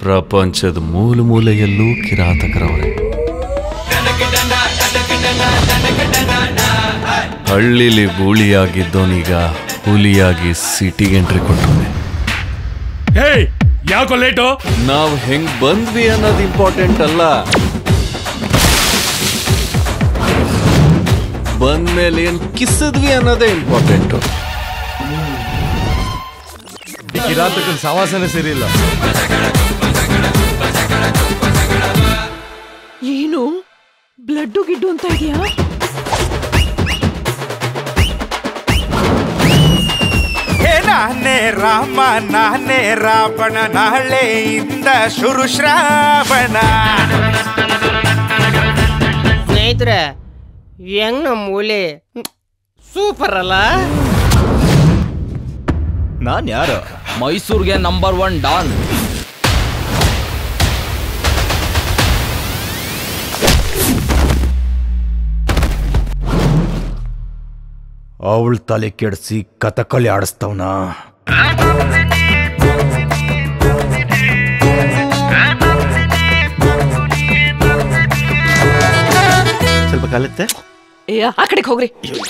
ಪ್ರಪಂಚದ ಮೂಲ ಮೂಲೆಯಲ್ಲೂ ಕಿರಾತಕರವ್ರೆ ಹಳ್ಳಿಲಿ ಗೂಳಿಯಾಗಿದ್ದವನೀಗ ಹುಲಿಯಾಗಿ ಸಿಟಿಗೆ ಎಂಟ್ರಿ ಕೊಟ್ಟವನೆ ಹೇ ಯಾಕೋ ಲೇಟು ನಾವು ಹೆಂಗ್ ಬಂದ್ವಿ ಅನ್ನೋದು ಇಂಪಾರ್ಟೆಂಟ್ ಅಲ್ಲ ಬಂದ್ಮೇಲೆ ಏನ್ ಕಿಸಿದ್ವಿ ಅನ್ನೋದೇ ಇಂಪಾರ್ಟೆಂಟು ಕಿರಾತಕನ ಸವಾಸನೆ ಸರಿಯಿಲ್ಲ ಏನು ಬ್ಲಡ್ಡು ಗಿಡ್ಡು ಅಂತ ಇದೆಯಾ ಹೇ ನಾನೇ ರಾಮ ನಾನೇ ರಾವಣ ನಾಳೆಯಿಂದ ಶುರು ಶ್ರಾವಣ ಸ್ನೇಹಿತರೆ ಹೆಂಗ್ ನಮ್ಮ ಮೂಲೆ ಸೂಪರ್ ಅಲ್ಲ ನಾನ್ ಯಾರು ಮೈಸೂರ್ಗೆ ನಂಬರ್ ಒನ್ ಡಾನ್ ಅವಳ ತಲೆ ಕೆಡಿಸಿ ಕಥಕಳಿ ಆಡಿಸ್ತವನ ಸ್ವಲ್ಪ ಕಾಲತ್ತೆ ಏ ಆ ಕಡೆಗೆ ಹೋಗ್ರಿ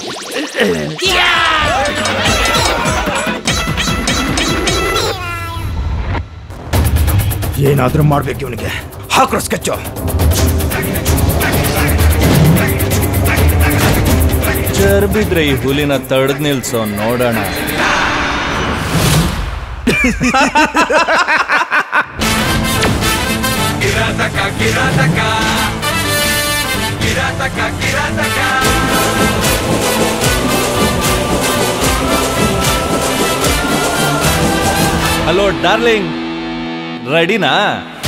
ಏನಾದ್ರೂ ಮಾಡ್ಬೇಕು ಇವನಿಗೆ ಹಾಕ್ರೋ ಸ್ಕೆಚ್ಚು ಚರ್ಬಿದ್ರೆ ಈ ಹುಲಿನ ತಡೆದ್ ನಿಲ್ಸೋ ನೋಡೋಣ ಹಲೋ ಡಾರ್ಲಿಂಗ್ ರೆಡಿನಾ